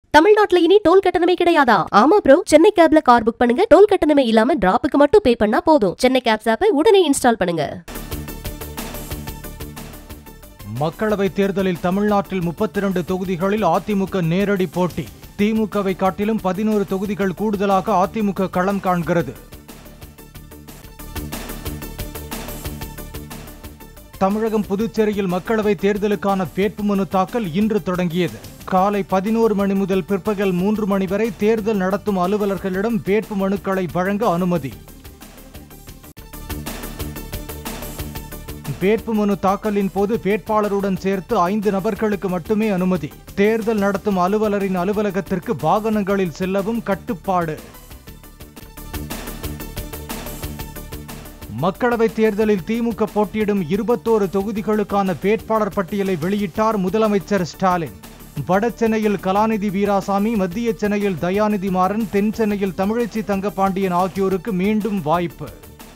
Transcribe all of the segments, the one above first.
தமிழ்நாட்டுல இனி டோல் கட்டணமே கிடையாதா ஆமா ப்ரோ சென்னை கேப்ல கார் புக் பண்ணுங்க டோல் கட்டணமே இல்லாம டிராப்புக்கு மட்டும் பே பண்ணா போதும் சென்னை கேப்ஸ் ஆப்பை உடனே இன்ஸ்டால் பண்ணுங்க மக்களவைத் தேர்தலில் தமிழ்நாட்டில் முப்பத்தி இரண்டு தொகுதிகளில் அதிமுக நேரடி போட்டி திமுகவை காட்டிலும் பதினோரு தொகுதிகள் கூடுதலாக அதிமுக களம் காண்கிறது தமிழகம் புதுச்சேரியில் மக்களவைத் தேர்தலுக்கான வேட்புமனு தாக்கல் இன்று தொடங்கியது காலை பதினோரு மணி முதல் பிற்பகல் மூன்று மணி வரை தேர்தல் நடத்தும் அலுவலர்களிடம் வேட்புமனுக்களை வழங்க அனுமதி வேட்புமனு தாக்கலின் போது வேட்பாளருடன் சேர்த்து ஐந்து நபர்களுக்கு மட்டுமே அனுமதி தேர்தல் நடத்தும் அலுவலரின் அலுவலகத்திற்கு வாகனங்களில் செல்லவும் கட்டுப்பாடு மக்களவைத் தேர்தலில் திமுக போட்டியிடும் இருபத்தோரு தொகுதிகளுக்கான வேட்பாளர் பட்டியலை வெளியிட்டார் முதலமைச்சர் ஸ்டாலின் வட சென்னையில் கலாநிதி வீராசாமி மத்திய சென்னையில் தயாநிதி மாறன் தென் சென்னையில் தமிழச்சி தங்கபாண்டியன் ஆகியோருக்கு மீண்டும் வாய்ப்பு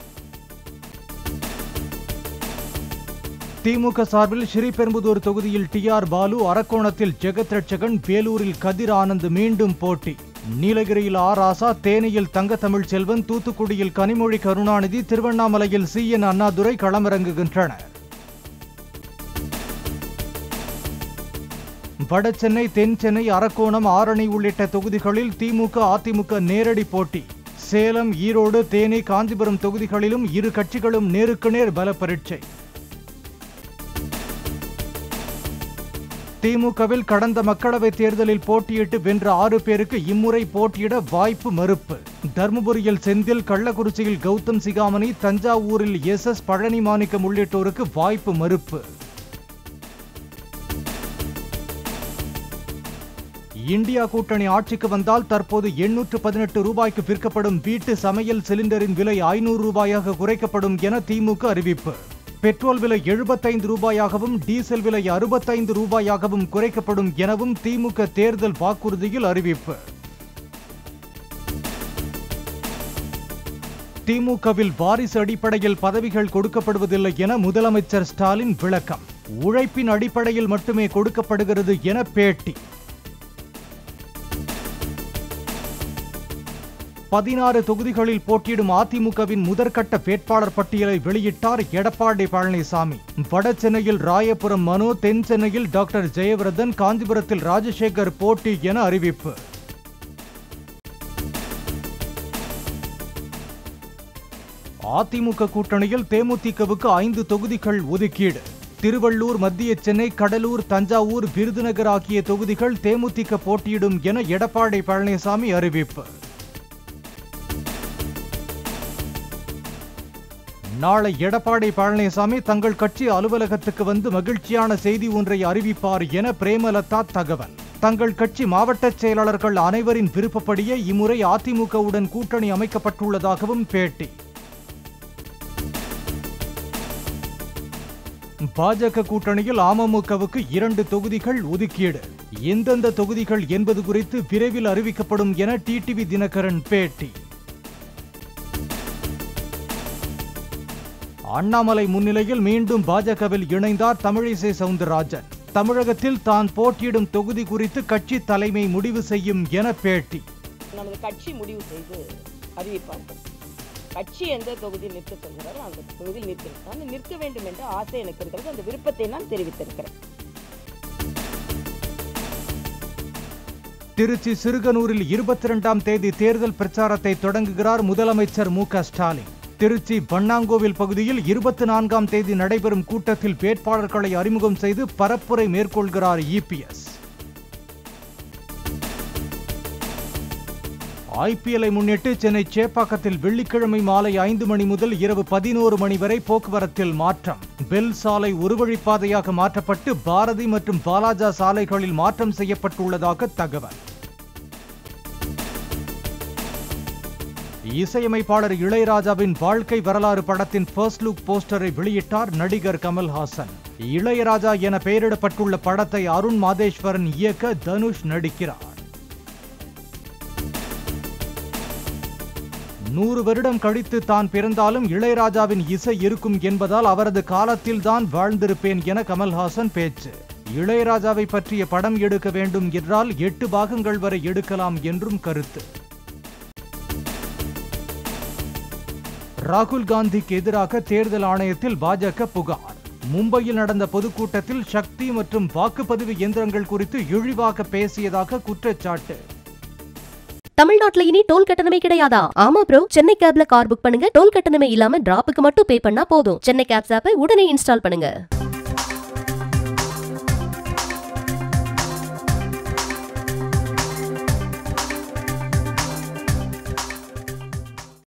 திமுக சார்பில் ஸ்ரீபெரும்புதூர் தொகுதியில் டி ஆர் பாலு அரக்கோணத்தில் ஜெகத் ரட்சகன் வேலூரில் கதிர் ஆனந்த் மீண்டும் போட்டி நீலகிரியில் ஆர் ஆசா தேனியில் தங்க தமிழ் செல்வன் தூத்துக்குடியில் கனிமொழி கருணாநிதி திருவண்ணாமலையில் சி என் அண்ணாதுரை களமிறங்குகின்றனர் வட சென்னை தென் சென்னை அரக்கோணம் ஆரணி உள்ளிட்ட தொகுதிகளில் திமுக அதிமுக நேரடி போட்டி சேலம் ஈரோடு தேனி காஞ்சிபுரம் தொகுதிகளிலும் இரு கட்சிகளும் நேருக்கு நேர் பல பரீட்சை திமுகவில் கடந்த மக்களவைத் தேர்தலில் போட்டியிட்டு வென்ற ஆறு பேருக்கு இம்முறை போட்டியிட வாய்ப்பு மறுப்பு தருமபுரியில் செந்தில் கள்ளக்குறிச்சியில் கௌதம் சிகாமணி தஞ்சாவூரில் எஸ் எஸ் பழனி மாணிக்கம் உள்ளிட்டோருக்கு வாய்ப்பு மறுப்பு இந்தியா கூட்டணி ஆட்சிக்கு வந்தால் தற்போது எண்ணூற்று பதினெட்டு ரூபாய்க்கு விற்கப்படும் வீட்டு சமையல் சிலிண்டரின் விலை ஐநூறு ரூபாயாக குறைக்கப்படும் என திமுக அறிவிப்பு பெட்ரோல் விலை எழுபத்தைந்து ரூபாயாகவும் டீசல் விலை அறுபத்தைந்து ரூபாயாகவும் குறைக்கப்படும் எனவும் திமுக தேர்தல் வாக்குறுதியில் அறிவிப்பு திமுகவில் வாரிசு அடிப்படையில் பதவிகள் கொடுக்கப்படுவதில்லை என முதலமைச்சர் ஸ்டாலின் விளக்கம் உழைப்பின் அடிப்படையில் மட்டுமே கொடுக்கப்படுகிறது என பேட்டி பதினாறு தொகுதிகளில் போட்டியிடும் அதிமுகவின் முதற்கட்ட வேட்பாளர் பட்டியலை வெளியிட்டார் எடப்பாடி பழனிசாமி வட சென்னையில் ராயபுரம் மனோ தென் சென்னையில் டாக்டர் ஜெயவர்தன் காஞ்சிபுரத்தில் ராஜசேகர் போட்டி என அறிவிப்பு அதிமுக கூட்டணியில் தேமுதிகவுக்கு ஐந்து தொகுதிகள் ஒதுக்கீடு திருவள்ளூர் மத்திய சென்னை கடலூர் தஞ்சாவூர் விருதுநகர் ஆகிய தொகுதிகள் தேமுதிக போட்டியிடும் என எடப்பாடி பழனிசாமி அறிவிப்பு நாளை எடப்பாடி பழனிசாமி தங்கள் கட்சி அலுவலகத்துக்கு வந்து மகிழ்ச்சியான செய்தி ஒன்றை அறிவிப்பார் என பிரேமலதா தகவல் தங்கள் கட்சி மாவட்ட செயலாளர்கள் அனைவரின் விருப்பப்படியே இம்முறை அதிமுகவுடன் கூட்டணி அமைக்கப்பட்டுள்ளதாகவும் பேட்டி பாஜக கூட்டணியில் அமமுகவுக்கு இரண்டு தொகுதிகள் ஒதுக்கீடு எந்தெந்த தொகுதிகள் என்பது குறித்து விரைவில் அறிவிக்கப்படும் என டிடிவி தினகரன் பேட்டி அண்ணாமலை முன்னிலையில் மீண்டும் பாஜகவில் இணைந்தார் தமிழிசை சவுந்தரராஜன் தமிழகத்தில் தான் போட்டியிடும் தொகுதி குறித்து கட்சி தலைமை முடிவு செய்யும் என பேட்டி நமது கட்சி முடிவு செய்து அறிவிப்பார்கள் கட்சி எந்த தொகுதியில் நிற்க சொல்கிறாரோ அந்த தொகுதியில் நிற்கிறேன் நான் நிற்க வேண்டும் என்ற ஆசை எனக்கு இருக்கிறது அந்த விருப்பத்தை நான் தெரிவித்திருக்கிறேன் திருச்சி சிறுகனூரில் இருபத்தி இரண்டாம் தேதி தேர்தல் பிரச்சாரத்தை தொடங்குகிறார் முதலமைச்சர் மு க ஸ்டாலின் திருச்சி வண்ணாங்கோவில் பகுதியில் இருபத்தி நான்காம் தேதி நடைபெறும் கூட்டத்தில் வேட்பாளர்களை அறிமுகம் செய்து பரப்புரை மேற்கொள்கிறார் இபிஎஸ் ஐபிஎல்லை முன்னிட்டு சென்னை சேப்பாக்கத்தில் வெள்ளிக்கிழமை மாலை ஐந்து மணி முதல் இரவு பதினோரு மணி வரை போக்குவரத்தில் மாற்றம் பெல் சாலை ஒரு வழிப்பாதையாக மாற்றப்பட்டு பாரதி மற்றும் பாலாஜா சாலைகளில் மாற்றம் செய்யப்பட்டுள்ளதாக தகவல் இசையமைப்பாளர் இளையராஜாவின் வாழ்க்கை வரலாறு படத்தின் ஃபர்ஸ்ட் லுக் போஸ்டரை வெளியிட்டார் நடிகர் கமல்ஹாசன் இளையராஜா என பெயரிடப்பட்டுள்ள படத்தை அருண் மாதேஸ்வரன் இயக்க தனுஷ் நடிக்கிறார் நூறு வருடம் கழித்து தான் பிறந்தாலும் இளையராஜாவின் இசை இருக்கும் என்பதால் அவரது காலத்தில் தான் வாழ்ந்திருப்பேன் என கமல்ஹாசன் பேச்சு இளையராஜாவை பற்றிய படம் எடுக்க வேண்டும் என்றால் எட்டு பாகங்கள் வரை எடுக்கலாம் என்றும் கருத்து ராகுல் காந்திக்கு எதிராக தேர்தல் ஆணையத்தில் பாஜக புகார் மும்பையில் நடந்த பொதுக்கூட்டத்தில் சக்தி மற்றும் வாக்குப்பதிவு இயந்திரங்கள் குறித்து இழிவாக பேசியதாக குற்றச்சாட்டு தமிழ்நாட்டுல இனி டோல் கட்டணமே கிடையாதா ஆமா ப்ரோ சென்னை கேப்ல கார் புக் பண்ணுங்க டோல் கட்டணமே இல்லாம டிராப்புக்கு மட்டும் பே பண்ணா போதும் சென்னை கேப்ஸ் ஆப்பை உடனே இன்ஸ்டால் பண்ணுங்க